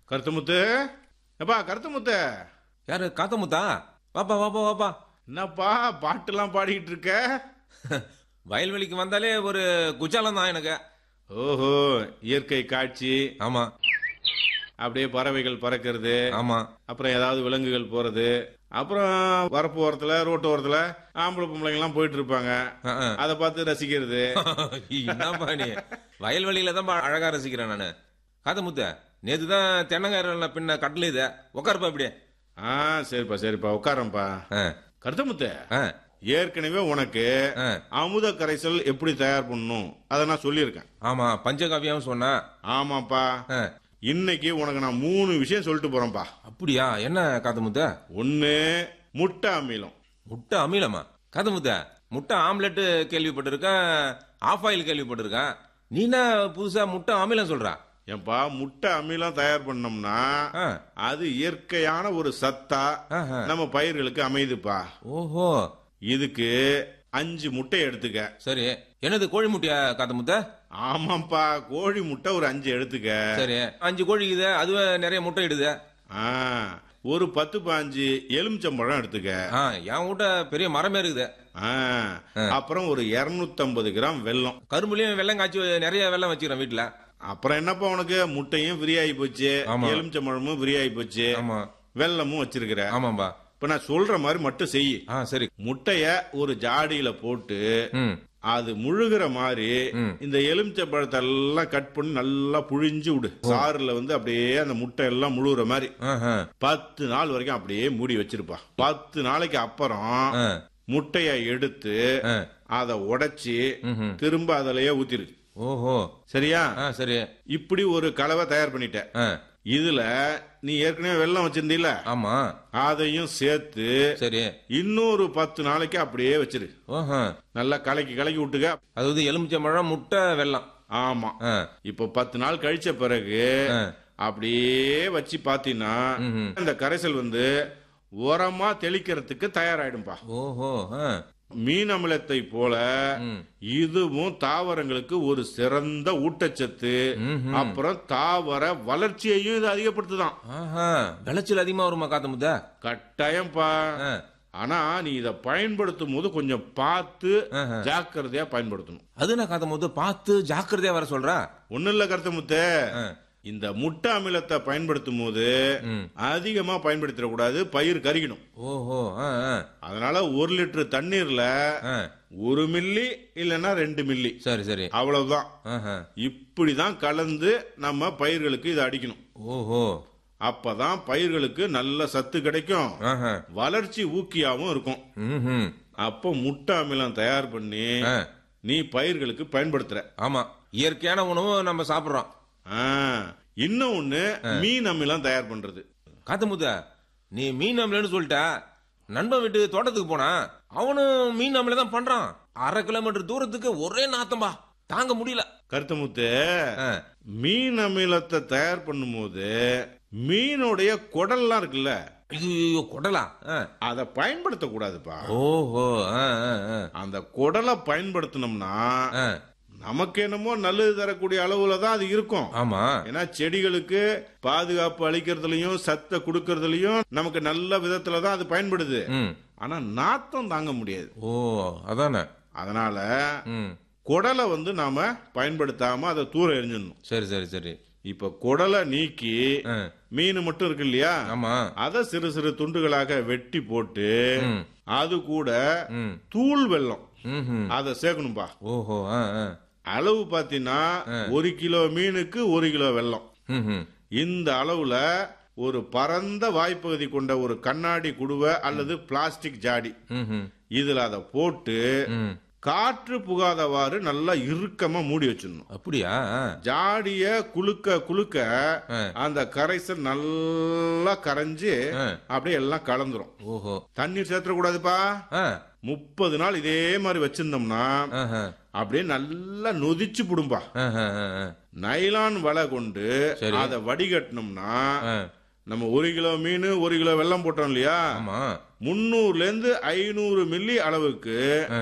கருத்துமுத்து எப்பா கருத்துமுத்து யாரு காத்தமுத்தா வாப்பா வாப்பா வாப்பா என்னப்பா பாட்டுலாம் பாடிக்கிட்டு இருக்க வயல்வெளிக்கு வந்தாலே ஒரு குச்சாலம் தான் எனக்கு ஓஹோ இயற்கை காட்சி ஆமா அப்படியே பறவைகள் பறக்கிறது ஆமா அப்புறம் ஏதாவது விலங்குகள் போறது அப்புறம் வரப்பு ஓரத்துல ரோட்டு ஓரத்துல ஆம்பளை பொம்பளைங்க எல்லாம் போயிட்டு இருப்பாங்க அஹ், அஹ். அதை பார்த்து ரசிக்கிறது என்னப்பா நீ வயல்வெளியில தான் அழகா ரசிக்கிறேன் நானு காத்தமுத்த நேத்து தான் தென்னங்காயிரம் பின்ன கட்டல இத உட்காருப்பா இப்படியே ஆ சரிப்பா சரிப்பா உட்காரம்ப்பா ஆ, கருத்தமுத்து ஆ, ஏற்கனவே உனக்கு ஆ. அமுத கரைசல் எப்படி தயார் பண்ணணும் அதை நான் சொல்லியிருக்கேன் ஆமா பஞ்சகாவியம் சொன்னா ஆமாப்பா ஆ, இன்னைக்கு உனக்கு நான் மூணு விஷயம் சொல்லிட்டு போறேன்ப்பா அப்படியா என்ன காத்தமுத்த ஒன்னு முட்டை அமிலம் முட்டை அமிலமா காத்தமுத்த முட்டை ஆம்லெட் கேள்விப்பட்டிருக்கேன் ஆஃப் ஆயில் கேள்விப்பட்டிருக்கேன் நீ என்ன புதுசா முட்டை அமிலம் சொல்றா ஏன்பா முட்டை அமிலம் தயார் பண்ணோம்னா ஆ, அது இயற்கையான ஒரு சத்தா ஆஹா. நம்ம பயிர்களுக்கு அமைதுப்பா ஓஹோ இதுக்கு அஞ்சு முட்டை எடுத்துக்க சரி என்னது கோழி முட்டையா காத்தமுத்த ஆமாப்பா கோழி முட்டை ஒரு அஞ்சு எடுத்துக்க சரி அஞ்சு கோழி இது அதுவே நிறைய முட்டை இடுது ஆ, ஒரு பத்து பாஞ்சு எலுமிச்சம்பழம் எடுத்துக்க ஆ என் வீட்ட பெரிய மரமே இருக்குது ஆ, அப்புறம் ஒரு 250 கிராம் வெல்லம் கரும்புலயும் வெள்ளம் காய்ச்சி நிறைய வெள்ளம் வச்சுக்கிறேன் வீட்டுல அப்புறம் என்னப்பா உனக்கு முட்டையும் ஃப்ரீ ஆகி போச்சு ஆமா. எலுமிச்சம்பழமும் ஃப்ரீ ஆகி போச்சு ஆமா வெல்லமும் வச்சிருக்கிற ஆமாம்பா இப்ப நான் சொல்ற மாதிரி மட்டும் செய் ஆ சரி முட்டைய ஒரு ஜாடியில போட்டு ம் அது முழுகிற மாதிரி ம். இந்த எலுமிச்சை பழத்தை எல்லாம் கட் பண்ணி நல்லா புழிஞ்சு விடு சாறுல வந்து அப்படியே அந்த முட்டை எல்லாம் முழுகுற மாதிரி ஆஹா. பத்து நாள் வரைக்கும் அப்படியே மூடி வச்சிருப்பா பத்து நாளைக்கு அப்புறம் ஆ, முட்டைய எடுத்து ஆ. அதை உடைச்சி ம்ஹும். திரும்ப அதிலேயே ஊத்திரு ஓஹோ சரியா ஆ சரி இப்படி ஒரு கலவை தயார் பண்ணிட்ட ஆ இதுல நீ ஏற்கனவே வெள்ளம் வச்சிருந்தீல ஆமா அதையும் சேர்த்து சரி இன்னொரு பத்து நாளைக்கு அப்படியே வச்சிரு ஓஹோ நல்லா கலக்கி கலக்கி விட்டுக்க அதாவது எலுமிச்சம்பழம் முட்டை வெள்ளம் ஆமா ஆ இப்போ பத்து நாள் கழிச்ச பிறகு ஆ. அப்படியே வச்சு பாத்தீங்கன்னா ம்ஹும். இந்த கரைசல் வந்து உரமா தெளிக்கிறதுக்கு தயாராயிடும்பா ஓஹோ ஆ மீன் அமிலத்தை போல ம். இதுவும் தாவரங்களுக்கு ஒரு சிறந்த ஊட்டச்சத்து ம்ஹும். அப்புறம் தாவர வளர்ச்சியையும் இது அதிகப்படுத்துதான் ஆஹா விளைச்சல் அதிகமா வருமா காத்தமுத்த கட்டாயம்ப்பா ஆ ஆனா நீ இத பயன்படுத்தும் போது கொஞ்சம் பார்த்து ஆஹா. ஜாக்கிரதையா பயன்படுத்தணும் அது நான் காத்தமுத்த பார்த்து ஜாக்கிரதையா வர சொல்றா ஒண்ணு இல்ல கருத்தமுத்து ஆ. இந்த முட்டை அமிலத்தை பயன்படுத்தும் போது ம். அதிகமா பயன்படுத்திடக்கூடாது பயிர் கருகிடும் ஓஹோ ஆ ஆ அதனால ஒரு லிட்டர் தண்ணீர்ல ஆ ஒரு மில்லி இல்லைன்னா ரெண்டு மில்லி சரி சரி அவ்வளவுதான் ஆஹா இப்படிதான் கலந்து நம்ம பயிர்களுக்கு இதை அடிக்கணும் ஓஹோ அப்பதான் பயிர்களுக்கு நல்ல சத்து கிடைக்கும் ஆஹா வளர்ச்சி ஊக்கியாவும் இருக்கும் ம் அப்போ முட்டை அமிலம் தயார் பண்ணி ஆ நீ பயிர்களுக்கு பயன்படுத்துற ஆமா இயற்கையான உணவு நம்ம சாப்பிடுறோம் ஆ, இன்னும் ஒண்ணு மீன் அமிலம் தயார் பண்றது காத்தமுத்த நீ மீன் அமிலன்னு சொல்லிட்ட நண்பன் வீட்டு தோட்டத்துக்கு போனா அவனும் மீன் அமில தான் பண்றான் அரை கிலோமீட்டர் தூரத்துக்கு ஒரே நாத்தம்பா தாங்க முடியல கருத்தமுத்து ஆ, மீன் அமிலத்தை தயார் பண்ணும்போது மீனுடைய குடல்லாம் இருக்குல்ல ஐயோ கொடலா ஆ. அதை பயன்படுத்த கூடாதுப்பா ஓஹோ ஆ, ஆ, ஆ. அந்த குடலை பயன்படுத்தினோம்னா ஆ, நமக்கு என்னமோ நல்லது தரக்கூடிய அளவுல தான் அது இருக்கும் ஆமா ஏன்னா செடிகளுக்கு பாதுகாப்பு அளிக்கிறதுலயும் சத்தை கொடுக்கறதுலயும் நமக்கு நல்ல விதத்துல தான் அது பயன்படுது ம் ஆனா நாத்தம் தாங்க முடியாது ஓ அதானே அதனால ம் குடலை வந்து நாம பயன்படுத்தாம அதை தூர எரிஞ்சிடணும் சரி சரி சரி இப்ப குடலை நீக்கி ஆ, மீன் மட்டும் இருக்கு இல்லையா ஆமா அதை சிறு சிறு துண்டுகளாக வெட்டி போட்டு ம் அது கூட ம் தூள் வெல்லம் ம்ஹும். அதை சேர்க்கணும்பா ஓஹோ ஆ ஆ அளவு பாத்தீங்கன்னா ஒரு கிலோ மீனுக்கு ஒரு கிலோ வெல்லம் ம்ஹும். இந்த அளவுல ஒரு பரந்த வாய்ப்பகுதி கொண்ட ஒரு கண்ணாடி குடுவை அல்லது பிளாஸ்டிக் ஜாடி ம்ஹும். இதுல அதை போட்டு ம் காற்று புகாதவாறு நல்லா இறுக்கமா மூடி வச்சிடணும் அப்படியா ஆ. ஜாடிய குலுக்க குலுக்க ஆ. அந்த கரைசல் நல்லா கரைஞ்சு ஆ. அப்படியே எல்லாம் கலந்துரும் ஓஹோ தண்ணீர் சேர்த்துடக்கூடாதுப்பா ஆ முப்பது நாள் இதே மாதிரி வச்சிருந்தோம்னா ஆஹா. அப்படியே நல்லா நொதிச்சு புடும்பா ஆஹா, ஆ, ஆ. நைலான் வலை கொண்டு சரி. அதை வடிகட்டினோம்னா ஆ. நம்ம ஒரு கிலோ மீன் ஒரு கிலோ வெல்லம் போட்டோம் இல்லையா ஆமா முன்னூறுல இருந்து ஐநூறு மில்லி அளவுக்கு